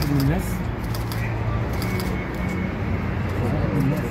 واحد من الناس واحد من الناس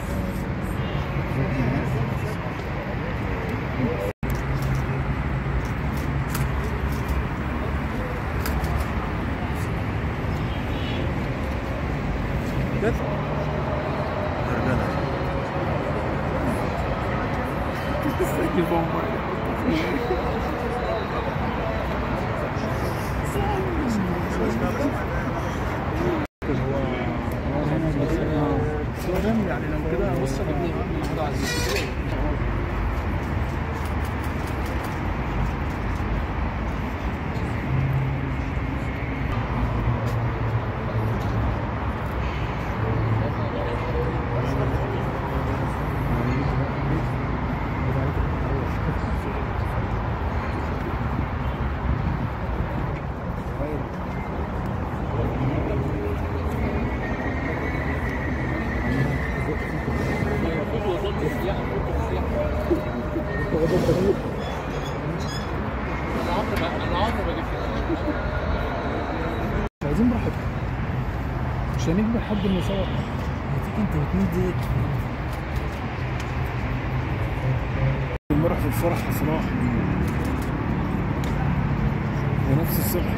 يعني لو كده بص ابني محمود عزيز عايزين براحتكم مش هنجبر حد انه يصور هتيجي انت واتنين ديت المرح في الفرح في صلاح ونفس الصبح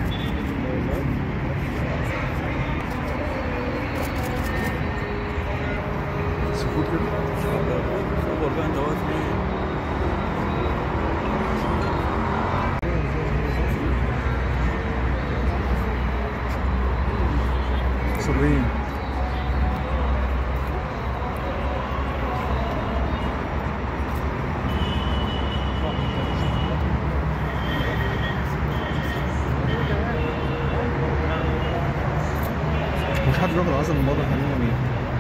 سكوت كده صور بقى انت واقف ليه؟ صابرين مش حد بياكل عسل من بره خلينا مين؟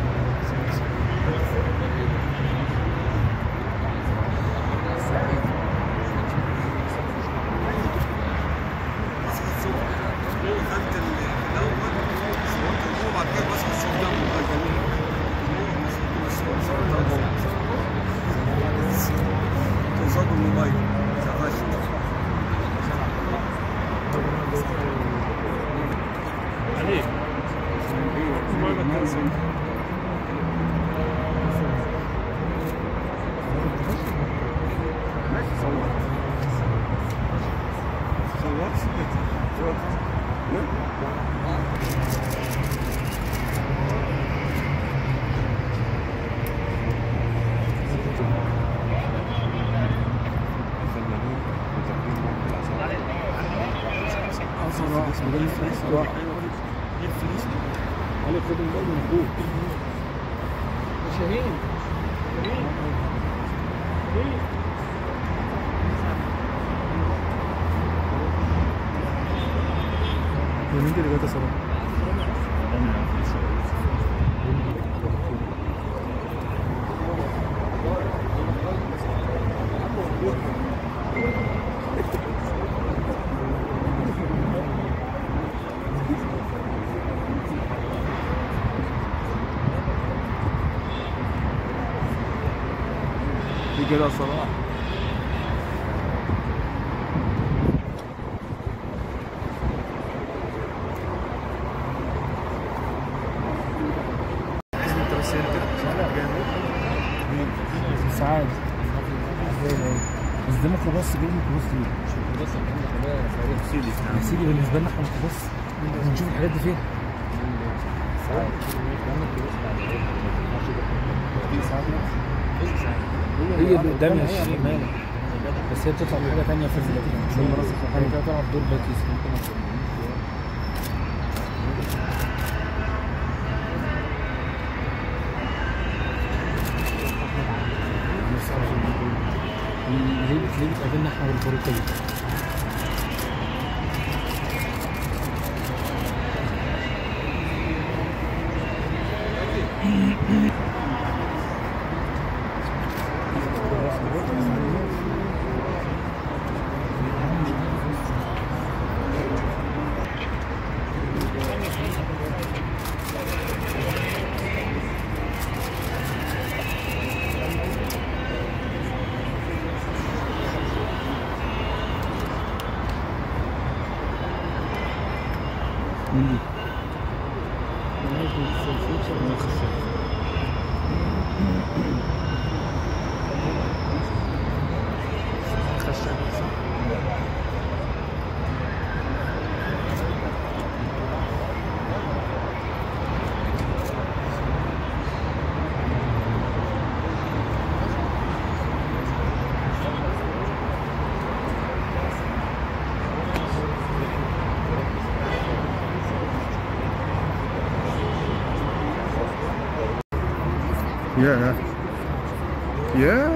صلاح مجال الفلوس صلاح علي خد الموبايل من اخوك شاهين مين اللي جت صلاح؟ في كده صلاح انت بس هنا كده سعاد بس ده ميكروباص جاي ميكروباص ليه؟ سيدي يا سيدي بالنسبه لنا احنا ميكروباص هنشوف الحاجات دي فين؟ هي اللي قدامي يا شمال بس هي بتطلع حاجه ثانيه في في المنصه حاجه كده طلعت دور باكيس ممكن أوصل. نفسي أعرف الموضوع. ليه ليه بتقابلنا احنا والبروتين؟ مين دي؟ يا يا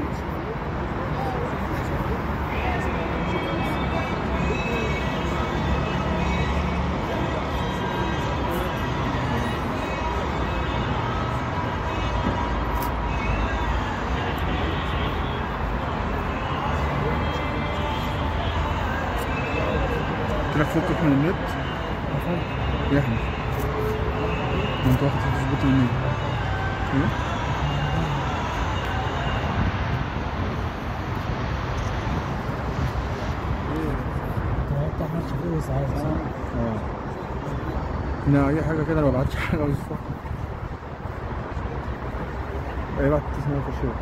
كده فكك من النت يا احمد ما انت واخد تظبط النت ايه بتاع ماتش فيه ساعات صح؟ اه لا اي حاجه كده انا ما ببعتش حاجه مش صح ايه بعت اسمها في الشغل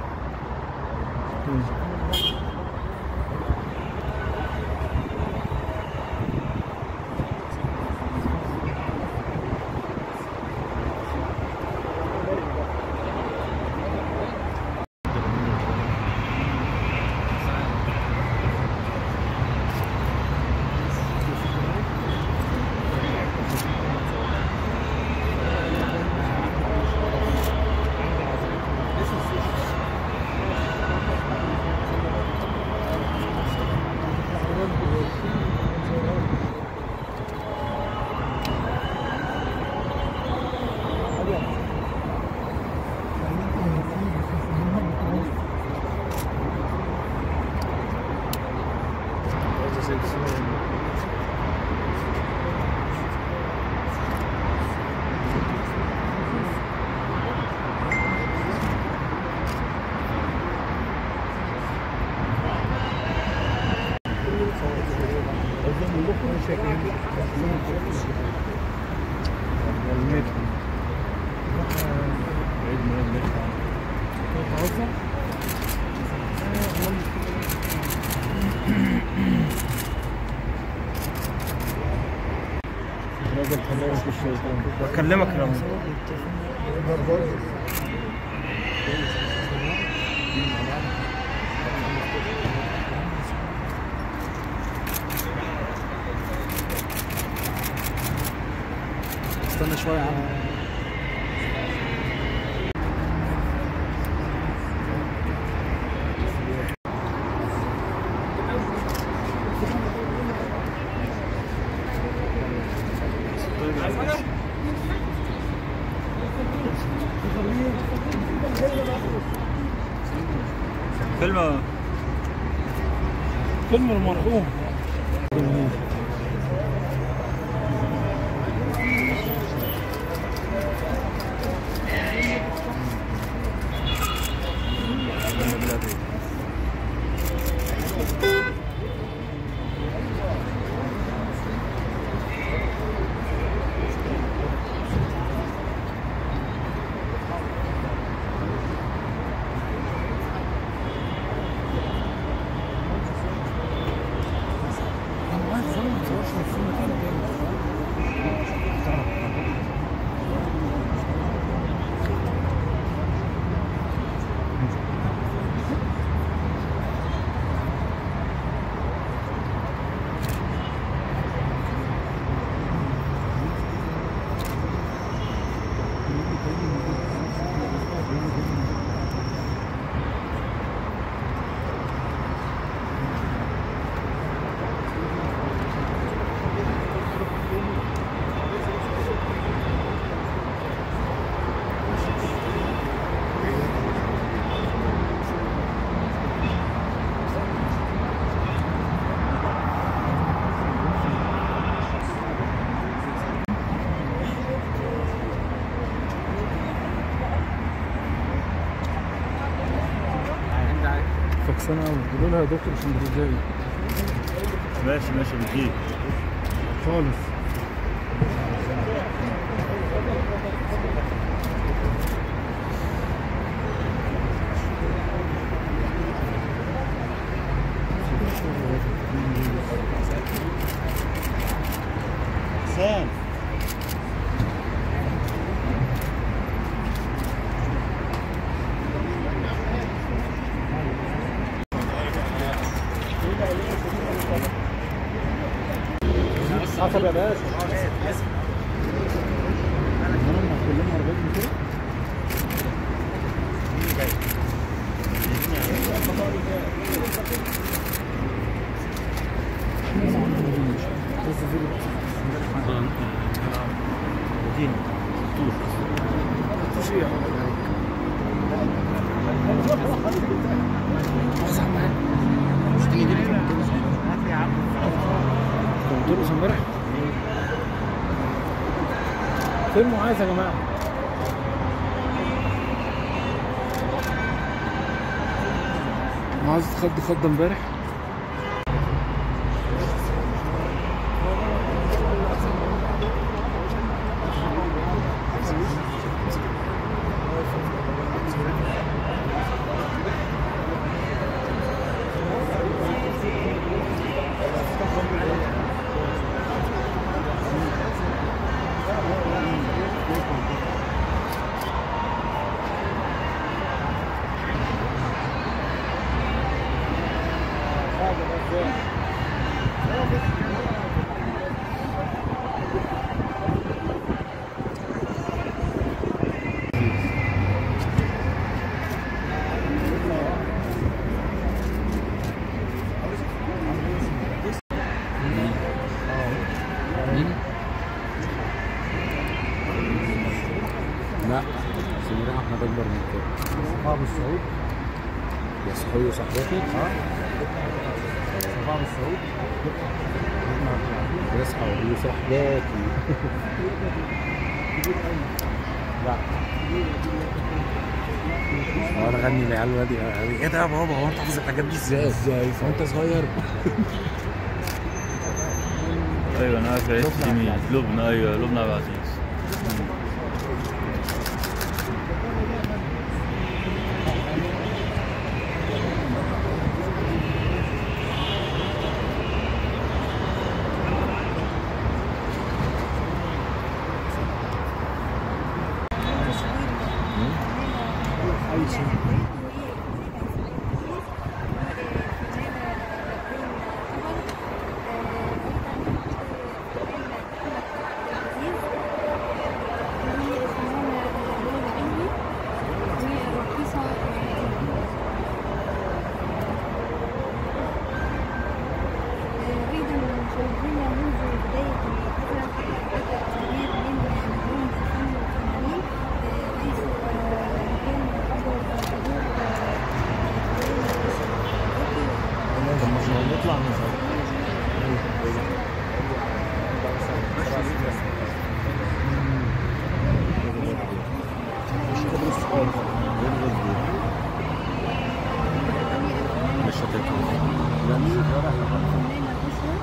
بكلمك يا رمزي استنى شوية يا عم فيلم فيلم المرحوم فكسانه قوي قولوا لها يا دكتور عشان بتتضايق ماشي ماشي بتجيب خالص حسب يا باشا هم كلهم عربيات كده كنت بترقص امبارح فين معاذ يا جماعه معاذ خد خد امبارح لا سميرة احمد اكبر من كده صحاب السعود يا صحابي وصاحبتي اه صحاب السعود يا صحابي وصاحباتي لا هو انا اغني العيال ولادي ايه ده يا بابا هو انت حافظ الحاجات دي ازاي؟ ازاي؟ وانت صغير ايوه انا عارف عيش جميل لبنى ايوه لبنى عبد العزيز أيضا مشاهدينا منذ بداية الحفلة بدأ التغيير من مليون فن وفنانين حيث كان أفضل حضور طب مش نطلع نصور مش هتطلع فنانة أسرة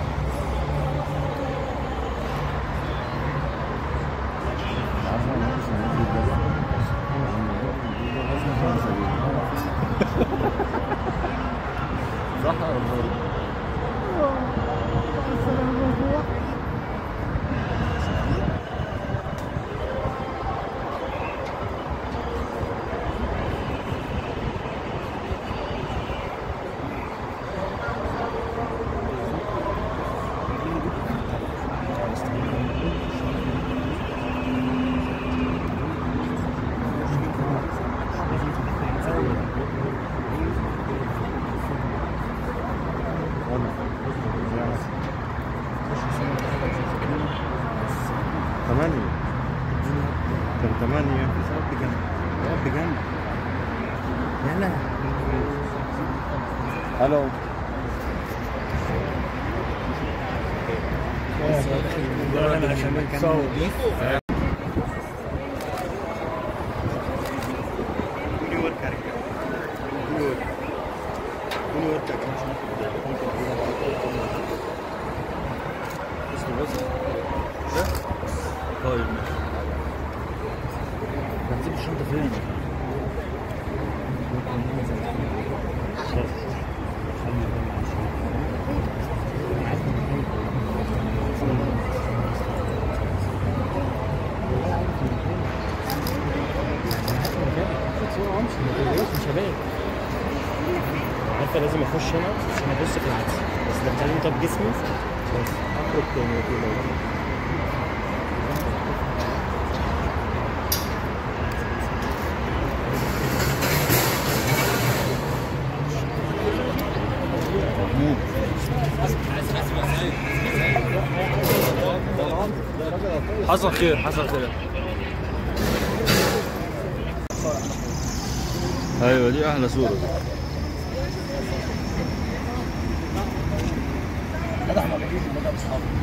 صح ولا غلط؟ ثمانية كان ثمانية بجنب بجنب يلا الو طيب ماشي هنسيب الشنطه فين؟ مش هباك عارفه لازم اخش هنا عشان ابص في العكس بس دخلني طب جسمي بس حصل خير حصل خير ايوه دي احلى صوره دي فتح مراكز بدأ بأصحابه